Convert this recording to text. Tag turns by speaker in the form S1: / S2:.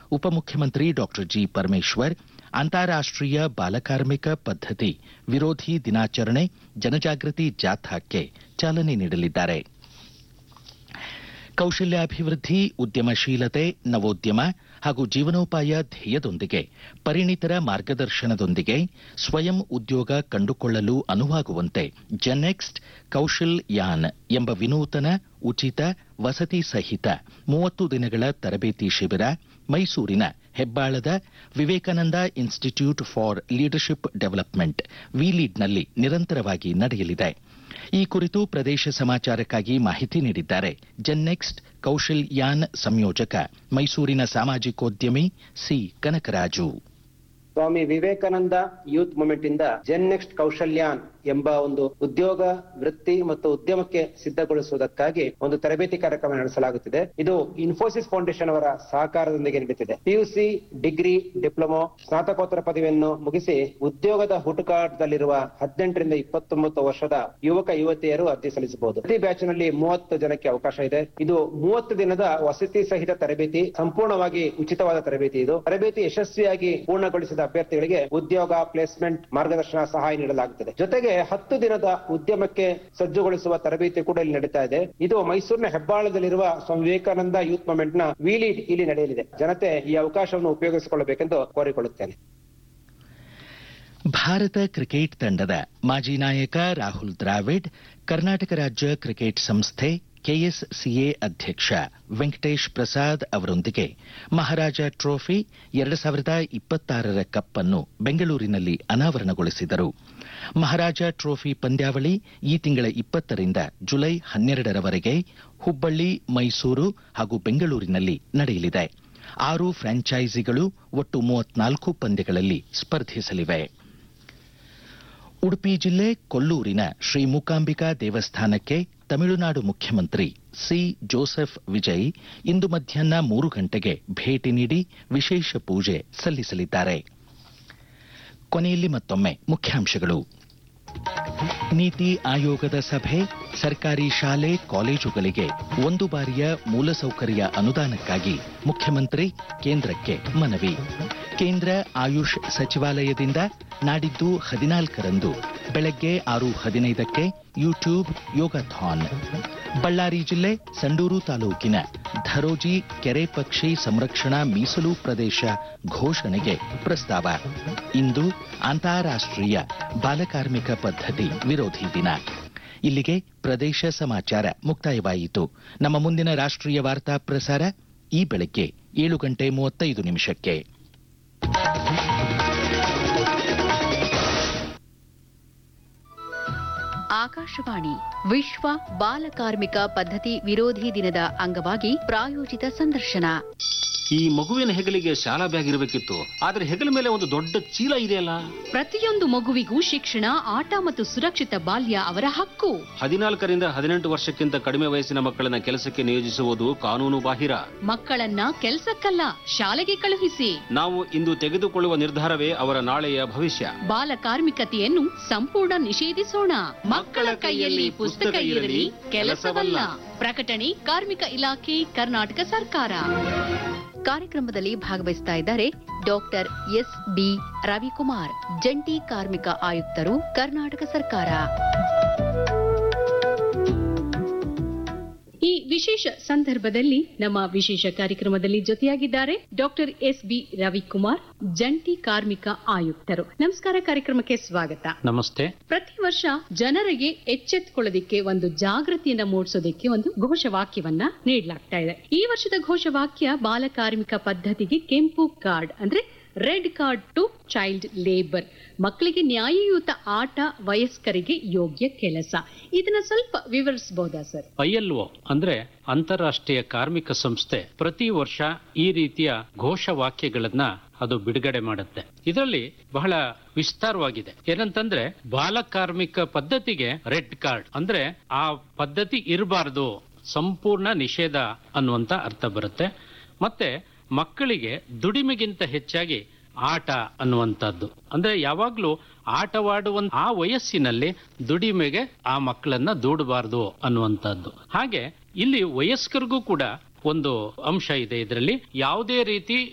S1: ಉಪಮುಖ್ಯಮಂತ್ರಿ doctor G Parameshwar ಅಂತಾರಾಷ್ಟ್ರೀಯ ಬಾಲಕಾರ್ಮಿಕ ಪದ್ಧತಿ ವಿರೋಧಿ ದಿನಾಚರಣೆ ಜನಜಾಗೃತಿ ಜಾಥಾಕ್ಕೆ ಚಾಲನೆ ನೀಡಲಿದ್ದಾರೆ ಕೌಶಲ್ಯಾಭಿವೃದ್ಧಿ ಉದ್ಯಮಶೀಲತೆ ನವೋದ್ಯಮ ಹಾಗೂ ಜೀವನೋಪಾಯ ಧ್ಯೇಯದೊಂದಿಗೆ ಪರಿಣಿತರ ಮಾರ್ಗದರ್ಶನದೊಂದಿಗೆ ಸ್ವಯಂ ಉದ್ಯೋಗ ಕಂಡುಕೊಳ್ಳಲು ಅನುವಾಗುವಂತೆ ಜೆನೆಕ್ಸ್ಟ್ ಕೌಶಲ್ ಯಾನ್ ಎಂಬ ವಿನೂತನ ಉಚಿತ ವಸತಿ ಸಹಿತ ಮೂವತ್ತು ದಿನಗಳ ತರಬೇತಿ ಶಿಬಿರ ಮೈಸೂರಿನ ಹೆಬ್ಬಾಳದ Vivekananda institute for leadership development ವಿಲೀಡ್ನಲ್ಲಿ ನಿರಂತರವಾಗಿ ನಡೆಯಲಿದೆ ಈ ಕುರಿತು ಪ್ರದೇಶ ಸಮಾಚಾರಕ್ಕಾಗಿ ಮಾಹಿತಿ ನೀಡಿದ್ದಾರೆ ಜೆನ್ನೆಕ್ಸ್ಟ್ ಕೌಶಲ್ ಯಾನ್ ಸಂಯೋಜಕ ಮೈಸೂರಿನ ಸಾಮಾಜಿಕೋದ್ಯಮಿ C Kanakaraju
S2: Swami Vivekananda youth movement ಇಂದ ಜೆನ್ ನೆಕ್ಸ್ಟ್ ಕೌಶಲ್ಯಾನ್ ಎಂಬ ಒಂದು ಉದ್ಯೋಗ ವೃತ್ತಿ ಮತ್ತು ಉದ್ಯಮಕ್ಕೆ ಸಿದ್ಧಗೊಳಿಸುವುದಕ್ಕಾಗಿ ಒಂದು ತರಬೇತಿ ಕಾರ್ಯಕ್ರಮ ನಡೆಸಲಾಗುತ್ತಿದೆ ಇದು ಇನ್ಫೋಸಿಸ್ ಫೌಂಡೇಶನ್ ಅವರ ಸಹಕಾರದೊಂದಿಗೆ ನಡೀತಿದೆ ಪಿಯುಸಿ ಡಿಗ್ರಿ ಡಿಪ್ಲೊಮೊ ಸ್ನಾತಕೋತ್ತರ ಪದವಿಯನ್ನು ಮುಗಿಸಿ ಉದ್ಯೋಗದ ಹುಡುಕಾಟದಲ್ಲಿರುವ ಹದಿನೆಂಟರಿಂದ ಇಪ್ಪತ್ತೊಂಬತ್ತು ವರ್ಷದ ಯುವಕ ಯುವತಿಯರು ಅರ್ಜಿ ಸಲ್ಲಿಸಬಹುದು ಪ್ರತಿ ಬ್ಯಾಚ್ ನಲ್ಲಿ ಮೂವತ್ತು ಜನಕ್ಕೆ ಅವಕಾಶ ಇದೆ ಇದು ಮೂವತ್ತು ದಿನದ ವಸತಿ ಸಹಿತ ತರಬೇತಿ ಸಂಪೂರ್ಣವಾಗಿ ಉಚಿತವಾದ ತರಬೇತಿ ಇದು ತರಬೇತಿ ಯಶಸ್ವಿಯಾಗಿ ಪೂರ್ಣಗೊಳಿಸಿದ ಅಭ್ಯರ್ಥಿಗಳಿಗೆ ಉದ್ಯೋಗ ಪ್ಲೇಸ್ಮೆಂಟ್ ಮಾರ್ಗದರ್ಶನ ಸಹಾಯ ನೀಡಲಾಗುತ್ತದೆ ಜೊತೆಗೆ ಹತ್ತು ದಿನದ ಉದ್ಯಮಕ್ಕೆ ಸಜ್ಜುಗೊಳಿಸುವ ತರಬೇತಿ ಕೂಡ ಇಲ್ಲಿ ನಡೀತಾ ಇದೆ ಇದು ಮೈಸೂರಿನ ಹೆಬ್ಬಾಳದಲ್ಲಿರುವ ಸ್ವಾಮಿ ವಿವೇಕಾನಂದ ಯೂತ್ ಮೂವ್ಮೆಂಟ್ ನ ವಿಲೀಡ್ ಇಲ್ಲಿ ನಡೆಯಲಿದೆ ಜನತೆ ಈ ಅವಕಾಶವನ್ನು ಉಪಯೋಗಿಸಿಕೊಳ್ಳಬೇಕೆಂದು ಕೋರಿಕೊಳ್ಳುತ್ತೇನೆ
S1: ಭಾರತ ಕ್ರಿಕೆಟ್ ತಂಡದ ಮಾಜಿ ನಾಯಕ ರಾಹುಲ್ ದ್ರಾವಿಡ್ ಕರ್ನಾಟಕ ರಾಜ್ಯ ಕ್ರಿಕೆಟ್ ಸಂಸ್ಥೆ ಕೆಎಸ್ಸಿಎ ಅಧ್ಯಕ್ಷ ವೆಂಕಟೇಶ್ ಪ್ರಸಾದ್ ಅವರೊಂದಿಗೆ ಮಹಾರಾಜ ಟ್ರೋಫಿ ಎರಡು ಸಾವಿರದ ಇಪ್ಪತ್ತಾರರ ಕಪ್ ಅನ್ನು ಬೆಂಗಳೂರಿನಲ್ಲಿ ಅನಾವರಣಗೊಳಿಸಿದರು ಮಹಾರಾಜ ಟ್ರೋಫಿ ಪಂದ್ಯಾವಳಿ ಈ ತಿಂಗಳ ಇಪ್ಪತ್ತರಿಂದ ಜುಲೈ ಹನ್ನೆರಡರವರೆಗೆ ಹುಬ್ಬಳ್ಳಿ ಮೈಸೂರು ಹಾಗೂ ಬೆಂಗಳೂರಿನಲ್ಲಿ ನಡೆಯಲಿದೆ ಆರು ಫ್ರಾಂಚೈಸಿಗಳು ಒಟ್ಟು ಮೂವತ್ನಾಲ್ಕು ಪಂದ್ಯಗಳಲ್ಲಿ ಸ್ಪರ್ಧಿಸಲಿವೆ ಉಡುಪಿ ಜಿಲ್ಲೆ ಕೊಲ್ಲೂರಿನ ಶ್ರೀ ಮೂಕಾಂಬಿಕಾ ದೇವಸ್ಥಾನಕ್ಕೆ ತಮಿಳುನಾಡು ಮುಖ್ಯಮಂತ್ರಿ ಸಿ ಜೋಸೆಫ್ ವಿಜಯ್ ಇಂದು ಮಧ್ಯಾಹ್ನ ಮೂರು ಗಂಟೆಗೆ ಭೇಟಿ ನೀಡಿ ವಿಶೇಷ ಪೂಜೆ ಸಲ್ಲಿಸಲಿದ್ದಾರೆ ಕೊನೆಯಲ್ಲಿ ಮತ್ತೊಮ್ಮೆ ಮುಖ್ಯಾಂಶಗಳು ನೀತಿ ಆಯೋಗದ ಸಭೆ ಸರ್ಕಾರಿ ಶಾಲೆ ಕಾಲೇಜುಗಳಿಗೆ ಒಂದು ಬಾರಿಯ ಮೂಲಸೌಕರ್ಯ ಅನುದಾನಕ್ಕಾಗಿ ಮುಖ್ಯಮಂತ್ರಿ ಕೇಂದ್ರಕ್ಕೆ ಮನವಿ ಕೇಂದ್ರ ಆಯುಷ್ ಸಚಿವಾಲಯದಿಂದ ನಾಡಿದ್ದು ಹದಿನಾಲ್ಕರಂದು ಬೆಳಗ್ಗೆ ಆರು ಹದಿನೈದಕ್ಕೆ ಯೂಟ್ಯೂಬ್ ಯೋಗಾಥಾನ್ ಬಳ್ಳಾರಿ ಜಿಲ್ಲೆ ಸಂಡೂರು ತಾಲೂಕಿನ ಧರೋಜಿ ಕೆರೆ ಪಕ್ಷಿ ಸಂರಕ್ಷಣಾ ಮೀಸಲು ಪ್ರದೇಶ ಘೋಷಣೆಗೆ ಪ್ರಸ್ತಾವ ಇಂದು ಅಂತಾರಾಷ್ಟ್ರೀಯ ಬಾಲಕಾರ್ಮಿಕ ಪದ್ಧತಿ ವಿರೋಧಿ ದಿನ ಇಲ್ಲಿಗೆ ಪ್ರದೇಶ ಸಮಾಚಾರ ಮುಕ್ತಾಯವಾಯಿತು ನಮ್ಮ ಮುಂದಿನ ರಾಷ್ಟ್ರೀಯ ವಾರ್ತಾ ಪ್ರಸಾರ ಈ ಬೆಳಗ್ಗೆ ಏಳು ಗಂಟೆ ಮೂವತ್ತೈದು ನಿಮಿಷಕ್ಕೆ
S3: ಆಕಾಶವಾಣಿ ವಿಶ್ವ ಬಾಲಕಾರ್ಮಿಕ ಪದ್ಧತಿ ವಿರೋಧಿ ದಿನದ ಅಂಗವಾಗಿ ಪ್ರಾಯೋಜಿತ ಸಂದರ್ಶನ
S4: ಈ ಮಗುವಿನ ಹೆಗಲಿಗೆ ಶಾಲಾ ಬ್ಯಾಗ್ ಇರಬೇಕಿತ್ತು ಆದ್ರೆ ಹೆಗಲ ಮೇಲೆ ಒಂದು ದೊಡ್ಡ ಚೀಲ ಇದೆಯಲ್ಲ
S3: ಪ್ರತಿಯೊಂದು ಮಗುವಿಗೂ ಶಿಕ್ಷಣ ಆಟ ಮತ್ತು ಸುರಕ್ಷಿತ ಬಾಲ್ಯ ಅವರ ಹಕ್ಕು
S4: ಹದಿನಾಲ್ಕರಿಂದ ಹದಿನೆಂಟು ವರ್ಷಕ್ಕಿಂತ ಕಡಿಮೆ ವಯಸ್ಸಿನ ಮಕ್ಕಳನ್ನ ಕೆಲಸಕ್ಕೆ ನಿಯೋಜಿಸುವುದು ಕಾನೂನು ಬಾಹಿರ
S3: ಮಕ್ಕಳನ್ನ ಕೆಲ್ಸಕ್ಕಲ್ಲ ಶಾಲೆಗೆ ಕಳುಹಿಸಿ
S4: ನಾವು ಇಂದು ತೆಗೆದುಕೊಳ್ಳುವ ನಿರ್ಧಾರವೇ ಅವರ ನಾಳೆಯ ಭವಿಷ್ಯ
S3: ಬಾಲಕಾರ್ಮಿಕತೆಯನ್ನು ಸಂಪೂರ್ಣ ನಿಷೇಧಿಸೋಣ ಮಕ್ಕಳ ಕೈಯಲ್ಲಿ ಪುಸ್ತಕ ಇರಲಿ ಕೆಲಸವಲ್ಲ ಪ್ರಕಟಣೆ ಕಾರ್ಮಿಕ ಇಲಾಖೆ ಕರ್ನಾಟಕ ಸರ್ಕಾರ ಕಾರ್ಯಕ್ರಮದಲ್ಲಿ ಭಾಗವಹಿಸ್ತಾ ಇದ್ದಾರೆ ಡಾಕ್ಟರ್ ಎಸ್ ಬಿ ರವಿಕುಮಾರ್ ಜಂಟಿ ಕಾರ್ಮಿಕ ಆಯುಕ್ತರು ಕರ್ನಾಟಕ ಸರ್ಕಾರ
S5: ಈ ವಿಶೇಷ ಸಂದರ್ಭದಲ್ಲಿ ನಮ್ಮ ವಿಶೇಷ ಕಾರ್ಯಕ್ರಮದಲ್ಲಿ ಜೊತೆಯಾಗಿದ್ದಾರೆ ಡಾಕ್ಟರ್ ಎಸ್ ಬಿ ರವಿಕುಮಾರ್ ಜಂಟಿ ಕಾರ್ಮಿಕ ಆಯುಕ್ತರು ನಮಸ್ಕಾರ ಕಾರ್ಯಕ್ರಮಕ್ಕೆ ಸ್ವಾಗತ
S4: ನಮಸ್ತೆ
S5: ಪ್ರತಿ ವರ್ಷ ಜನರಿಗೆ ಎಚ್ಚೆತ್ತುಕೊಳ್ಳೋದಿಕ್ಕೆ ಒಂದು ಜಾಗೃತಿಯನ್ನ ಮೂಡಿಸೋದಕ್ಕೆ ಒಂದು ಘೋಷವಾಕ್ಯವನ್ನ ನೀಡಲಾಗ್ತಾ ಇದೆ ಈ ವರ್ಷದ ಘೋಷವಾಕ್ಯ ಬಾಲಕಾರ್ಮಿಕ ಪದ್ಧತಿಗೆ ಕೆಂಪು ಕಾರ್ಡ್ ಅಂದ್ರೆ red card to child labour ಮಕ್ಕಳಿಗೆ ನ್ಯಾಯಯುತ ಆಟ ವಯಸ್ಕರಿಗೆ ಯೋಗ್ಯ ಕೆಲಸ ಇದನ್ನ ಸ್ವಲ್ಪ ವಿವರಿಸಬಹುದಾ ಸರ್
S6: ಐಎಲ್ಒ ಅಂದ್ರೆ ಅಂತಾರಾಷ್ಟ್ರೀಯ ಕಾರ್ಮಿಕ ಸಂಸ್ಥೆ ಪ್ರತಿ ವರ್ಷ ಈ ರೀತಿಯ ಘೋಷವಾಕ್ಯಗಳನ್ನ ಅದು ಬಿಡುಗಡೆ ಮಾಡುತ್ತೆ ಇದರಲ್ಲಿ ಬಹಳ ವಿಸ್ತಾರವಾಗಿದೆ ಏನಂತಂದ್ರೆ ಬಾಲಕಾರ್ಮಿಕ ಪದ್ಧತಿಗೆ ರೆಡ್ ಕಾರ್ಡ್ ಅಂದ್ರೆ ಆ ಪದ್ಧತಿ ಇರಬಾರದು ಸಂಪೂರ್ಣ ನಿಷೇಧ ಅನ್ನುವಂತ ಅರ್ಥ ಬರುತ್ತೆ ಮತ್ತೆ ಮಕ್ಕಳಿಗೆ ದುಡಿಮೆಗಿಂತ ಹೆಚ್ಚಾಗಿ ಆಟ ಅನ್ನುವಂಥದ್ದು ಅಂದ್ರೆ ಯಾವಾಗ್ಲೂ ಆಟವಾಡುವ ಆ ವಯಸ್ಸಿನಲ್ಲಿ ದುಡಿಮೆಗೆ ಆ ಮಕ್ಕಳನ್ನ ದೂಡಬಾರದು ಅನ್ನುವಂಥದ್ದು ಹಾಗೆ ಇಲ್ಲಿ ವಯಸ್ಕರಿಗೂ ಕೂಡ ಒಂದು ಅಂಶ ಇದೆ ಇದರಲ್ಲಿ ಯಾವುದೇ ರೀತಿ